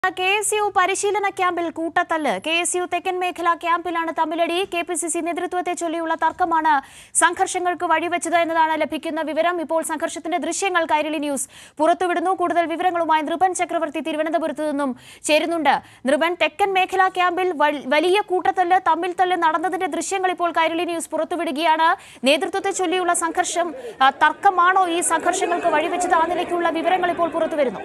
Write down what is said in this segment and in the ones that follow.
K S U പരിശീലന ക്യാമ്പിൽ കൂട്ടത്തല്ല് K S U തെക്കൻ മേഖല ക്യാമ്പിലാണ് തമ്മിലടി കെ പി സി സി നേതൃത്വത്തെ ചൊല്ലിയുള്ള തർക്കമാണ് സംഘർഷങ്ങൾക്ക് വഴിവെച്ചത് എന്നതാണ് ലഭിക്കുന്ന വിവരം ഇപ്പോൾ സംഘർഷത്തിന്റെ ദൃശ്യങ്ങൾ കൈരളി ന്യൂസ് പുറത്തുവിടുന്നു കൂടുതൽ വിവരങ്ങളുമായി നൃപൻ ചക്രവർത്തി തിരുവനന്തപുരത്ത് നിന്നും ചേരുന്നുണ്ട് നൃപൻ തെക്കൻ മേഖല ക്യാമ്പിൽ വൽ- വലിയ കൂട്ടത്തല്ല് തമ്മിൽ തല്ല് നടന്നതിന്റെ ദൃശ്യങ്ങൾ ഇപ്പോൾ കൈരളി ന്യൂസ് പുറത്തുവിടുകയാണ് നേതൃത്വത്തെ ചൊല്ലിയുള്ള സംഘർഷം ആ, തർക്കമാണോ ഈ സംഘർഷങ്ങൾക്ക് വഴിവെച്ചത് ആ നിലയ്ക്കുള്ള വിവരങ്ങൾ ഇപ്പോൾ പുറത്തുവരുന്നു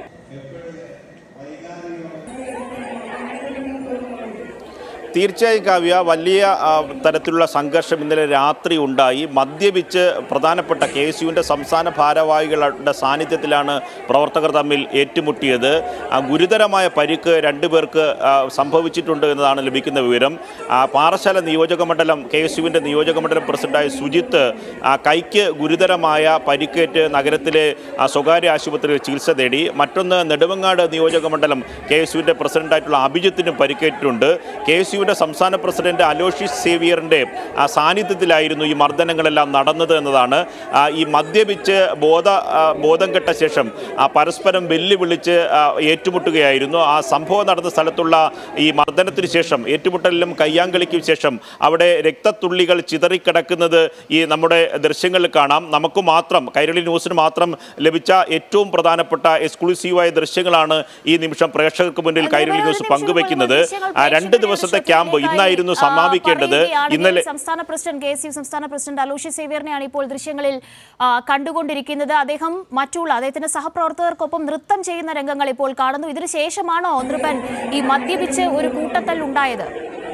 തീർച്ചയായും കാവ്യ വലിയ ആ, തരത്തിലുള്ള സംഘർഷം ഇന്നലെ രാത്രി ഉണ്ടായി മദ്യപിച്ച് പ്രധാനപ്പെട്ട കെ എസ് യുവിൻ്റെ സംസ്ഥാന ഭാരവാഹികളുടെ സാന്നിധ്യത്തിലാണ് പ്രവർത്തകർ തമ്മിൽ ഏറ്റുമുട്ടിയത് ആ, ഗുരുതരമായ പരിക്ക് രണ്ടുപേർക്ക് ആ, സംഭവിച്ചിട്ടുണ്ട് എന്നതാണ് ലഭിക്കുന്ന വിവരം ആ, പാറശാല നിയോജക മണ്ഡലം കെ എസ് യുവിൻ്റെ നിയോജക മണ്ഡലം പ്രസിഡന്റായ സുജിത്ത് ആ, കൈക്ക് ഗുരുതരമായ പരിക്കേറ്റ് നഗരത്തിലെ ആ, സ്വകാര്യ ആശുപത്രിയിൽ ചികിത്സ തേടി മറ്റൊന്ന് നെടുമങ്ങാട് നിയോജക മണ്ഡലം കെ എസ് യുവിൻ്റെ പ്രസിഡന്റായിട്ടുള്ള അഭിജിത്തിനും പരിക്കേറ്റിട്ടുണ്ട് കെ എസ് യുവിൻ്റെ സംസ്ഥാന പ്രസിഡന്റ് അലോഷ്യസ് സേവിയറിൻ്റെ ആ, സാന്നിധ്യത്തിലായിരുന്നു ഈ മർദ്ദനങ്ങളെല്ലാം നടന്നത് എന്നതാണ് ആ, ഈ മദ്യപിച്ച് ബോധ ആ, ബോധം കെട്ട ശേഷം ആ, പരസ്പരം വെല്ലുവിളിച്ച് ആ, ഏറ്റുമുട്ടുകയായിരുന്നു ആ സംഭവം നടന്ന സ്ഥലത്തുള്ള ഈ മർദ്ദനത്തിന് ശേഷം ഏറ്റുമുട്ടലിലും കയ്യാങ്കളിക്കും ശേഷം അവിടെ രക്തത്തുള്ളികൾ ചിതറിക്കിടക്കുന്നത് ഈ നമ്മുടെ ദൃശ്യങ്ങളിൽ കാണാം നമുക്ക് മാത്രം കൈരളി ന്യൂസിന് മാത്രം ലഭിച്ച ഏറ്റവും പ്രധാനപ്പെട്ട എക്സ്ക്ലൂസീവായ ദൃശ്യങ്ങളാണ് ഈ നിമിഷം പ്രേക്ഷകർക്ക് മുന്നിൽ കൈരളി ന്യൂസ് പങ്കുവെക്കുന്നത് ആ, രണ്ട് ദിവസത്തെ ക്യാമ്പ് ഇന്നായിരുന്നു സമാപിക്കേണ്ടത് ഇന്നലെ സംസ്ഥാന പ്രസിഡന്റ് കെ എസ് യു സംസ്ഥാന പ്രസിഡന്റ് അലോഷ്യ സേവ്യറിനെയാണ് ഇപ്പോൾ ദൃശ്യങ്ങളിൽ ആ, കണ്ടുകൊണ്ടിരിക്കുന്നത് അദ്ദേഹം മറ്റുള്ള അദ്ദേഹത്തിന്റെ സഹപ്രവർത്തകർക്കൊപ്പം നൃത്തം ചെയ്യുന്ന രംഗങ്ങൾ ഇപ്പോൾ കാണുന്നു ഇതിനു ശേഷമാണോ നൃപൻ ഈ മദ്യപിച്ച് ഒരു കൂട്ടത്തല്ലുണ്ടായത്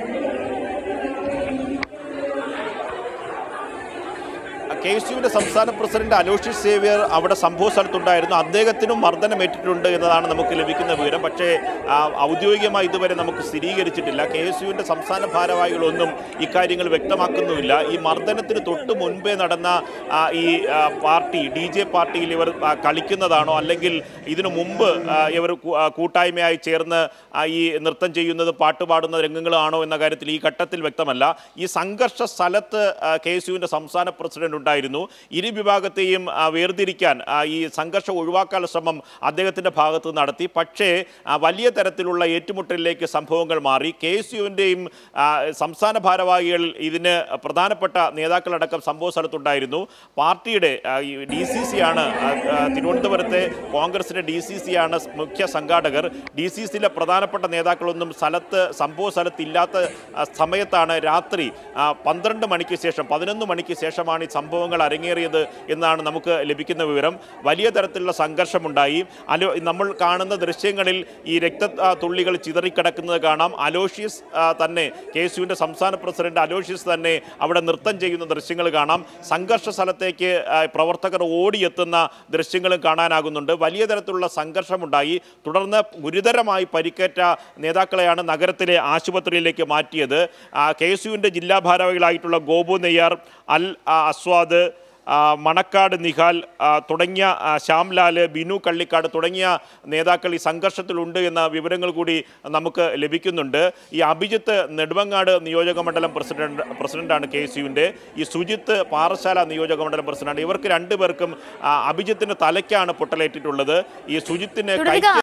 കെ എസ് യുവിന്റെ സംസ്ഥാന പ്രസിഡന്റ് അലോഷ്യസ് സേവ്യർ അവിടെ സംഭവ സ്ഥലത്തുണ്ടായിരുന്നു അദ്ദേഹത്തിനും മർദ്ദനമേറ്റിട്ടുണ്ട് എന്നതാണ് നമുക്ക് ലഭിക്കുന്ന വിവരം പക്ഷേ ആ, ഔദ്യോഗികമായി ഇതുവരെ നമുക്ക് സ്ഥിരീകരിച്ചിട്ടില്ല കെ എസ് യുവിന്റെ സംസ്ഥാന ഭാരവാഹികളൊന്നും ഇക്കാര്യങ്ങൾ വ്യക്തമാക്കുന്നുമില്ല ഈ മർദ്ദനത്തിന് തൊട്ട് മുൻപേ നടന്ന ആ, ഈ ആ, പാർട്ടി ഡി ജെ പാർട്ടിയിൽ ഇവർ ആ, കളിക്കുന്നതാണോ അല്ലെങ്കിൽ ഇതിനു മുമ്പ് ആ, ഇവർ കൂ- ആ, കൂട്ടായ്മയായി ചേർന്ന് ആ, ഈ നൃത്തം ചെയ്യുന്നത് പാട്ട് പാടുന്ന രംഗങ്ങളാണോ എന്ന കാര്യത്തിൽ ഈ ഘട്ടത്തിൽ വ്യക്തമല്ല ഈ സംഘർഷ സ്ഥലത്ത് കെ എസ് യുവിൻ്റെ സംസ്ഥാന പ്രസിഡന്റ് ഉണ്ടായിരുന്നു ഇരു വിഭാഗത്തെയും ആ, വേർതിരിക്കാൻ ആ, ഈ സംഘർഷം ഒഴിവാക്കാനുള്ള ശ്രമം അദ്ദേഹത്തിൻ്റെ ഭാഗത്ത് നടത്തി പക്ഷേ ആ, വലിയ തരത്തിലുള്ള ഏറ്റുമുട്ടലിലേക്ക് സംഭവങ്ങൾ മാറി കെ എസ് യുവിൻ്റെയും സംസ്ഥാന ഭാരവാഹികൾ ഇതിന് പ്രധാനപ്പെട്ട നേതാക്കളടക്കം സംഭവ സ്ഥലത്തുണ്ടായിരുന്നു പാർട്ടിയുടെ ഡി സി സി ആണ് ആ, ആ, തിരുവനന്തപുരത്തെ കോൺഗ്രസിൻ്റെ ഡി സി സി ആണ് മുഖ്യ സംഘാടകർ ഡി സി സിയിലെ പ്രധാനപ്പെട്ട നേതാക്കളൊന്നും സ്ഥലത്ത് സംഭവ സ്ഥലത്തില്ലാത്ത ആ, സമയത്താണ് രാത്രി ആ, പന്ത്രണ്ട് മണിക്ക് ശേഷം പതിനൊന്ന് മണിക്ക് ശേഷമാണ് ഈ സംഭവങ്ങൾ അരങ്ങേറിയത് എന്നാണ് നമുക്ക് ലഭിക്കുന്ന വിവരം വലിയ തരത്തിലുള്ള സംഘർഷമുണ്ടായി അലോ നമ്മൾ കാണുന്ന ദൃശ്യങ്ങളിൽ ഈ രക്ത ആ, തുള്ളികൾ ചിതറിക്കിടക്കുന്നത് കാണാം അലോഷ്യസ് ആ, തന്നെ കെ എസ് യുവിൻ്റെ സംസ്ഥാന പ്രസിഡന്റ് അലോഷ്യസ് തന്നെ അവിടെ നൃത്തം ചെയ്യുന്ന ദൃശ്യങ്ങൾ കാണാം സംഘർഷ സ്ഥലത്തേക്ക് ആ, പ്രവർത്തകർ ഓടിയെത്തുന്ന ദൃശ്യങ്ങളും കാണാനാകുന്നുണ്ട് വലിയ തരത്തിലുള്ള സംഘർഷമുണ്ടായി തുടർന്ന് ഗുരുതരമായി പരിക്കേറ്റ നേതാക്കളെയാണ് നഗരത്തിലെ ആശുപത്രിയിലേക്ക് മാറ്റിയത് കെ എസ് യുവിൻ്റെ ജില്ലാ ഭാരവാഹികളായിട്ടുള്ള ഗോപു നെയ്യാർ അൽ ആ, അസ്വാദ് ആ, മണക്കാട് നിഹാൽ ആ, തുടങ്ങിയ ആ, ശ്യാംലാല് ബിനു കള്ളിക്കാട് തുടങ്ങിയ നേതാക്കൾ ഈ സംഘർഷത്തിലുണ്ട് എന്ന വിവരങ്ങൾ കൂടി നമുക്ക് ലഭിക്കുന്നുണ്ട് ഈ അഭിജിത്ത് നെടുമങ്ങാട് നിയോജക മണ്ഡലം പ്രസിഡന്റ് പ്രസിഡന്റാണ് കെ എസ് യുവിൻ്റെ ഈ സുജിത്ത് പാറശാല നിയോജക മണ്ഡലം പ്രസിഡന്റ് ഇവർക്ക് രണ്ടുപേർക്കും ആ, അഭിജിത്തിന് തലയ്ക്കാണ് പൊട്ടലേറ്റിട്ടുള്ളത് ഈ സുജിത്തിന് തുടരുക കൈക്ക്